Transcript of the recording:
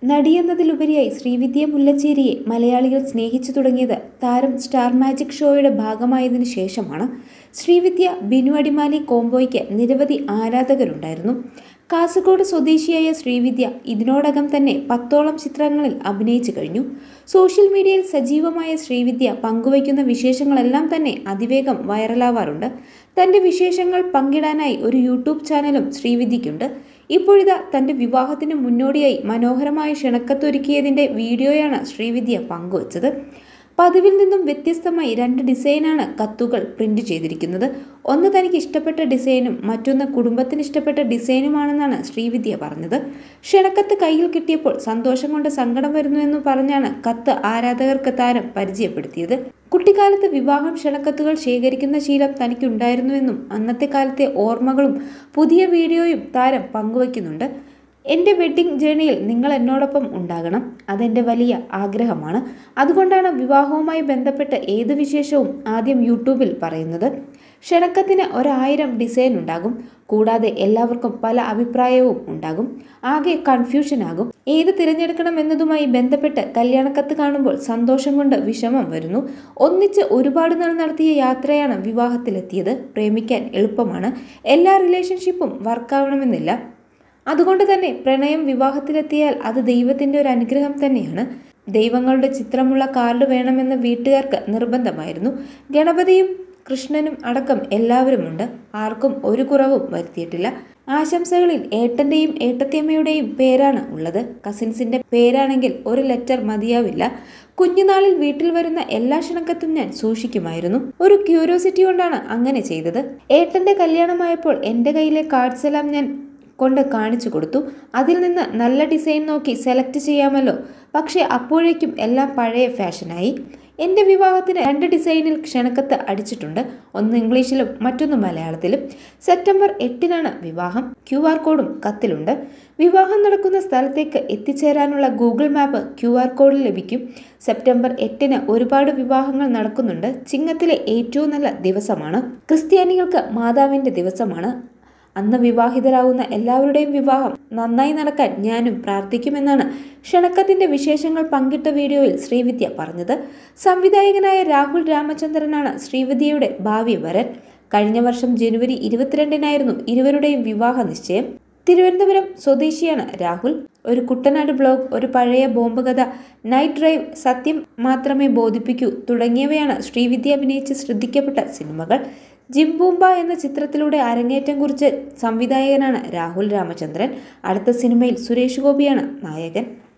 നടിയെന്നതിലുപരിയായി ശ്രീവിദ്യ മുല്ലച്ചേരിയെ മലയാളികൾ സ്നേഹിച്ചു തുടങ്ങിയത് താരം സ്റ്റാർ മാജിക് ഷോയുടെ ഭാഗമായതിനു ശേഷമാണ് ശ്രീവിദ്യ ബിനു അടിമാലി കോംബോയ്ക്ക് നിരവധി ആരാധകരുണ്ടായിരുന്നു കാസർഗോഡ് സ്വദേശിയായ ശ്രീവിദ്യ ഇതിനോടകം തന്നെ പത്തോളം ചിത്രങ്ങളിൽ അഭിനയിച്ചു കഴിഞ്ഞു സോഷ്യൽ മീഡിയയിൽ സജീവമായ ശ്രീവിദ്യ പങ്കുവയ്ക്കുന്ന വിശേഷങ്ങളെല്ലാം തന്നെ അതിവേഗം വൈറലാവാറുണ്ട് തൻ്റെ വിശേഷങ്ങൾ പങ്കിടാനായി ഒരു യൂട്യൂബ് ചാനലും ശ്രീവിദ്യയ്ക്കുണ്ട് ഇപ്പോഴിതാ തൻ്റെ വിവാഹത്തിന് മുന്നോടിയായി മനോഹരമായ ക്ഷണക്കത്തൊരുക്കിയതിൻ്റെ വീഡിയോയാണ് ശ്രീവിദ്യ പങ്കുവച്ചത് പതിവിൽ നിന്നും വ്യത്യസ്തമായി രണ്ട് ഡിസൈനാണ് കത്തുകൾ പ്രിന്റ് ചെയ്തിരിക്കുന്നത് ഒന്ന് തനിക്ക് ഇഷ്ടപ്പെട്ട ഡിസൈനും മറ്റൊന്ന് കുടുംബത്തിന് ഇഷ്ടപ്പെട്ട ഡിസൈനുമാണെന്നാണ് ശ്രീവിദ്യ പറഞ്ഞത് ക്ഷണക്കത്ത് കയ്യിൽ കിട്ടിയപ്പോൾ സന്തോഷം കൊണ്ട് സങ്കടം വരുന്നുവെന്ന് പറഞ്ഞാണ് കത്ത് ആരാധകർക്ക് താരം പരിചയപ്പെടുത്തിയത് കുട്ടിക്കാലത്ത് വിവാഹം ക്ഷണക്കത്തുകൾ ശേഖരിക്കുന്ന ശീലം തനിക്കുണ്ടായിരുന്നുവെന്നും അന്നത്തെ കാലത്തെ ഓർമ്മകളും പുതിയ വീഡിയോയും താരം പങ്കുവയ്ക്കുന്നുണ്ട് എൻ്റെ വെഡ്ഡിംഗ് ജേണിയിൽ നിങ്ങൾ എന്നോടൊപ്പം ഉണ്ടാകണം അതെൻ്റെ വലിയ ആഗ്രഹമാണ് അതുകൊണ്ടാണ് വിവാഹവുമായി ബന്ധപ്പെട്ട് ഏത് വിശേഷവും ആദ്യം യൂട്യൂബിൽ പറയുന്നത് ക്ഷണക്കത്തിന് ഒരായിരം ഡിസൈൻ ഉണ്ടാകും കൂടാതെ എല്ലാവർക്കും പല അഭിപ്രായവും ഉണ്ടാകും ആകെ കൺഫ്യൂഷൻ ആകും ഏത് തിരഞ്ഞെടുക്കണം എന്നതുമായി ബന്ധപ്പെട്ട് കല്യാണക്കത്ത് കാണുമ്പോൾ സന്തോഷം കൊണ്ട് വിഷമം വരുന്നു ഒന്നിച്ച് ഒരുപാട് നാൾ നടത്തിയ യാത്രയാണ് വിവാഹത്തിലെത്തിയത് പ്രേമിക്കാൻ എളുപ്പമാണ് എല്ലാ റിലേഷൻഷിപ്പും വർക്കാവണമെന്നില്ല അതുകൊണ്ട് തന്നെ പ്രണയം വിവാഹത്തിലെത്തിയാൽ അത് ദൈവത്തിൻ്റെ ഒരു അനുഗ്രഹം തന്നെയാണ് ദൈവങ്ങളുടെ ചിത്രമുള്ള കാർഡ് വേണമെന്ന് വീട്ടുകാർക്ക് നിർബന്ധമായിരുന്നു ഗണപതിയും കൃഷ്ണനും അടക്കം എല്ലാവരുമുണ്ട് ആർക്കും ഒരു കുറവും വരുത്തിയിട്ടില്ല ആശംസകളിൽ ഏട്ടൻ്റെയും ഏട്ടത്തിയമ്മയുടെയും പേരാണ് ഉള്ളത് കസിൻസിന്റെ പേരാണെങ്കിൽ ഒരു ലെറ്റർ മതിയാവില്ല കുഞ്ഞുനാളിൽ വീട്ടിൽ വരുന്ന എല്ലാ ക്ഷണക്കത്തും ഞാൻ സൂക്ഷിക്കുമായിരുന്നു ഒരു ക്യൂരിയോസിറ്റി കൊണ്ടാണ് അങ്ങനെ ചെയ്തത് ഏട്ടന്റെ കല്യാണമായപ്പോൾ എൻ്റെ കയ്യിലെ കാർഡ്സ് എല്ലാം ഞാൻ കൊണ്ട് കാണിച്ചു കൊടുത്തു അതിൽ നിന്ന് നല്ല ഡിസൈൻ നോക്കി സെലക്ട് ചെയ്യാമല്ലോ പക്ഷേ അപ്പോഴേക്കും എല്ലാം പഴയ ഫാഷനായി എൻ്റെ വിവാഹത്തിന് രണ്ട് ഡിസൈനിൽ ക്ഷണക്കത്ത് അടിച്ചിട്ടുണ്ട് ഒന്ന് ഇംഗ്ലീഷിലും മറ്റൊന്ന് മലയാളത്തിലും സെപ്റ്റംബർ എട്ടിനാണ് വിവാഹം ക്യു ആർ കോഡും കത്തിലുണ്ട് വിവാഹം നടക്കുന്ന സ്ഥലത്തേക്ക് എത്തിച്ചേരാനുള്ള ഗൂഗിൾ മാപ്പ് ക്യു ആർ കോഡിൽ ലഭിക്കും സെപ്റ്റംബർ എട്ടിന് ഒരുപാട് വിവാഹങ്ങൾ നടക്കുന്നുണ്ട് ചിങ്ങത്തിലെ ഏറ്റവും നല്ല ദിവസമാണ് ക്രിസ്ത്യാനികൾക്ക് മാതാവിൻ്റെ ദിവസമാണ് അന്ന് വിവാഹിതരാകുന്ന എല്ലാവരുടെയും വിവാഹം നന്നായി നടക്കാൻ ഞാനും പ്രാർത്ഥിക്കുമെന്നാണ് ക്ഷണക്കത്തിന്റെ വിശേഷങ്ങൾ പങ്കിട്ട വീഡിയോയിൽ ശ്രീവിദ്യ പറഞ്ഞത് സംവിധായകനായ രാഹുൽ രാമചന്ദ്രനാണ് ശ്രീവിദ്യയുടെ ഭാവി വരൻ കഴിഞ്ഞ വർഷം ജനുവരി ഇരുപത്തിരണ്ടിനായിരുന്നു ഇരുവരുടെയും വിവാഹ നിശ്ചയം തിരുവനന്തപുരം സ്വദേശിയാണ് രാഹുൽ ഒരു കുട്ടനാട് ബ്ലോഗ് ഒരു പഴയ ബോംബ് കഥ നൈറ്റ് ഡ്രൈവ് സത്യം മാത്രമേ ബോധിപ്പിക്കൂ തുടങ്ങിയവയാണ് ശ്രീവിദ്യ അഭിനയിച്ച് ശ്രദ്ധിക്കപ്പെട്ട സിനിമകൾ ജിംബൂംബ എന്ന ചിത്രത്തിലൂടെ അരങ്ങേറ്റം കുറിച്ച സംവിധായകനാണ് രാഹുൽ രാമചന്ദ്രൻ അടുത്ത സിനിമയിൽ സുരേഷ് ഗോപിയാണ് നായകൻ